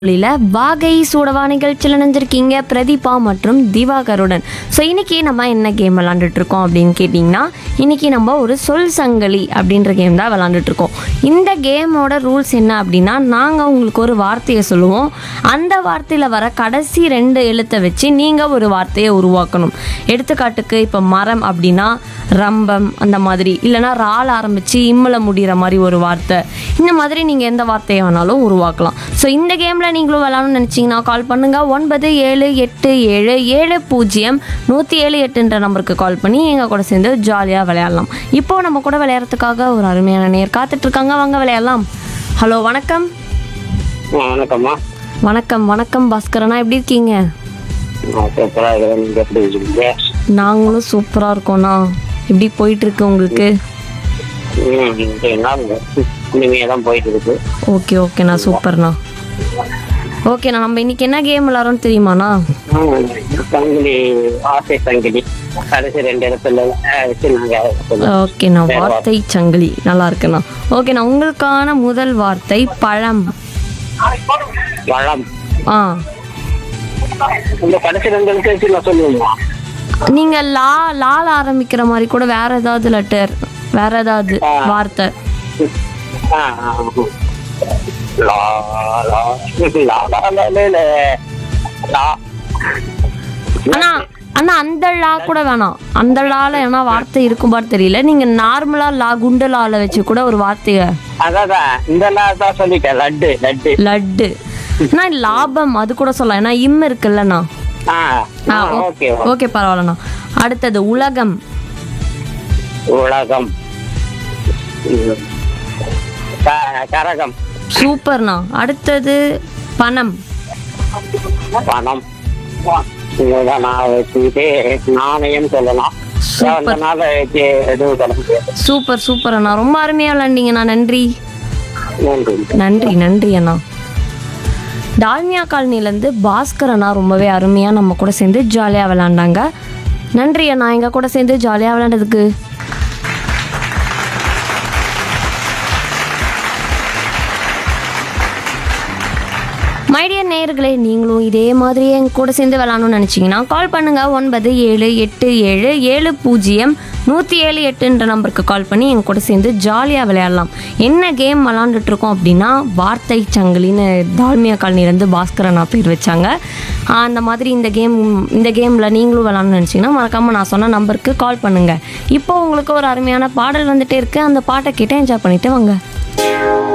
ஒளியில வாகை சூடவா நிகழ்ச்சியில் நினைஞ்சிருக்கீங்க பிரதீபா மற்றும் திவாகருடன் ஸோ இன்னைக்கு நம்ம என்ன கேம் விளாண்டுட்டு இருக்கோம் அப்படின்னு கேட்டிங்கன்னா இன்னைக்கு நம்ம ஒரு சொல் சங்கிலி அப்படின்ற கேம் தான் விளாண்டுட்டு இருக்கோம் இந்த கேமோட ரூல்ஸ் என்ன அப்படின்னா நாங்கள் உங்களுக்கு ஒரு வார்த்தையை சொல்லுவோம் அந்த வார்த்தையில் வர கடைசி ரெண்டு எழுத்தை வச்சு நீங்கள் ஒரு வார்த்தையை உருவாக்கணும் எடுத்துக்காட்டுக்கு இப்போ மரம் அப்படின்னா ரம்பம் அந்த மாதிரி இல்லைன்னா ரால் ஆரம்பித்து இம்மல முடிகிற மாதிரி ஒரு வார்த்தை இந்த மாதிரி நீங்கள் எந்த வார்த்தையை வேணாலும் உருவாக்கலாம் ஸோ இந்த கேமில் நீங்களும் விளாடணும்னு நினச்சிங்கன்னா கால் பண்ணுங்கள் ஒன்பது ஏழு எட்டு ஏழு ஏழு பூஜ்ஜியம் நூற்றி ஏழு எட்டுன்ற நம்பருக்கு கால் பண்ணி எங்கள் கூட சேர்ந்து ஜாலியாக விளையாடலாம் இப்போது நம்ம கூட விளையாடுறதுக்காக ஒரு அருமையான நேர் காத்துட்ருக்காங்க வாங்க விளையாடலாம் ஹலோ வணக்கம் ஆ, வணக்கம்மா வணக்கம் வணக்கம் பாஸ்கரனா எப்படி இருக்கீங்க நான் சூப்பராக இருக்கிறேன் நீங்கள் எப்படி இருக்கீங்க நாங்களும் சூப்பராக இருக்கோண்ணா எப்படி போயிட்டுருக்கு உங்களுக்கு ம் என்ன இனிமையாக தான் போயிட்டு இருக்கு ஓகே ஓகேண்ணா சூப்பர்ண்ணா ஓகேண்ணா நம்ம இன்னைக்கு என்ன கேம் விளாட்றோம்னு தெரியுமாண்ணா ம், சங்கிலி ஆசை சங்கிலி கடைசி ரெண்டு இடத்துல ஆ, வச்சு நாங்கள் சொல்லுவோம் ஓகேண்ணா வார்த்தை சங்கிலி நல்லா இருக்குண்ணா ஓகேண்ணா உங்களுக்கான முதல் வார்த்தை பழம் வளம் ஆ இந்த கடைசி ரெண்டு இடத்துல வச்சு நான் சொல்லுவோமா நீங்கள் லா லால ஆரம்பிக்கிற மாதிரி கூட வேற ஏதாவது லெட்டர் வேற ஏதாவது வார்த்தை ஆ ஆ. லா லா லா லா லா லே, லே. லா அண்ணா அண்ணா அந்த லா கூட வேணாம் அந்த லால ஏன்னா வார்த்தை இருக்கும் பாரு தெரியல நீங்க நார்மலா லா குண்டு லால வச்சு கூட ஒரு வார்த்தைய அதான் இந்த லா தான் சொல்லிட்டேன் லட்டு லட்டு லட்டு அண்ணா லாபம் அது கூட சொல்லலாம் ஏன்னா இம் இருக்குல்லண்ணா ஆ ஆ ஓகே ஓகே பரவாயில்லண்ணா அடுத்தது உலகம் உலகம் ம். க- கரகம் சூப்பர்ண்ணா அடுத்தது பணம் பணம் இதுதான் நான் வச்சுக்கிட்டு நாணயம் சொல்லலாம் அந்த நாளை வச்சு எதுவும் சொல்ல முடியாது சூப்பர் சூப்பர் அண்ணா ரொம்ப அருமையாக விளாண்டீங்கண்ணா நன்றி நன்றி நன்றி நன்றி அண்ணா டால்மியா காலனிலேருந்து பாஸ்கர் அண்ணா ரொம்பவே அருமையாக நம்ம கூட சேர்ந்து ஜாலியாக விளாண்டாங்க நன்றி அண்ணா எங்கள் கூட சேர்ந்து ஜாலியாக விளாண்டதுக்கு மைடியர் நேயர்களே நீங்களும் இதே மாதிரியே எங்க கூட சேர்ந்து விளாடணும்னு நினச்சிங்கன்னா கால் பண்ணுங்கள் ஒன்பது ஏழு எட்டு ஏழு ஏழு பூஜ்ஜியம் நூற்றி ஏழு எட்டுன்ற நம்பருக்கு கால் பண்ணி எங்க கூட சேர்ந்து ஜாலியாக விளையாடலாம் என்ன கேம் விளாண்டுட்டு இருக்கோம் அப்படின்னா வார்த்தை சங்கிலின்னு தால்மியா காலனிலேருந்து பாஸ்கரன் நான் பேர் வச்சாங்க ஆஹ் அந்த மாதிரி இந்த கேம் இந்த கேமில் நீங்களும் விளாட்ணும்னு நினச்சிங்கன்னா மறக்காமல் நான் சொன்ன நம்பருக்கு கால் பண்ணுங்கள் இப்போ உங்களுக்கு ஒரு அருமையான பாடல் வந்துட்டே இருக்கு அந்த பாட்டை கேட்டு என்ஜாய் பண்ணிட்டு வாங்க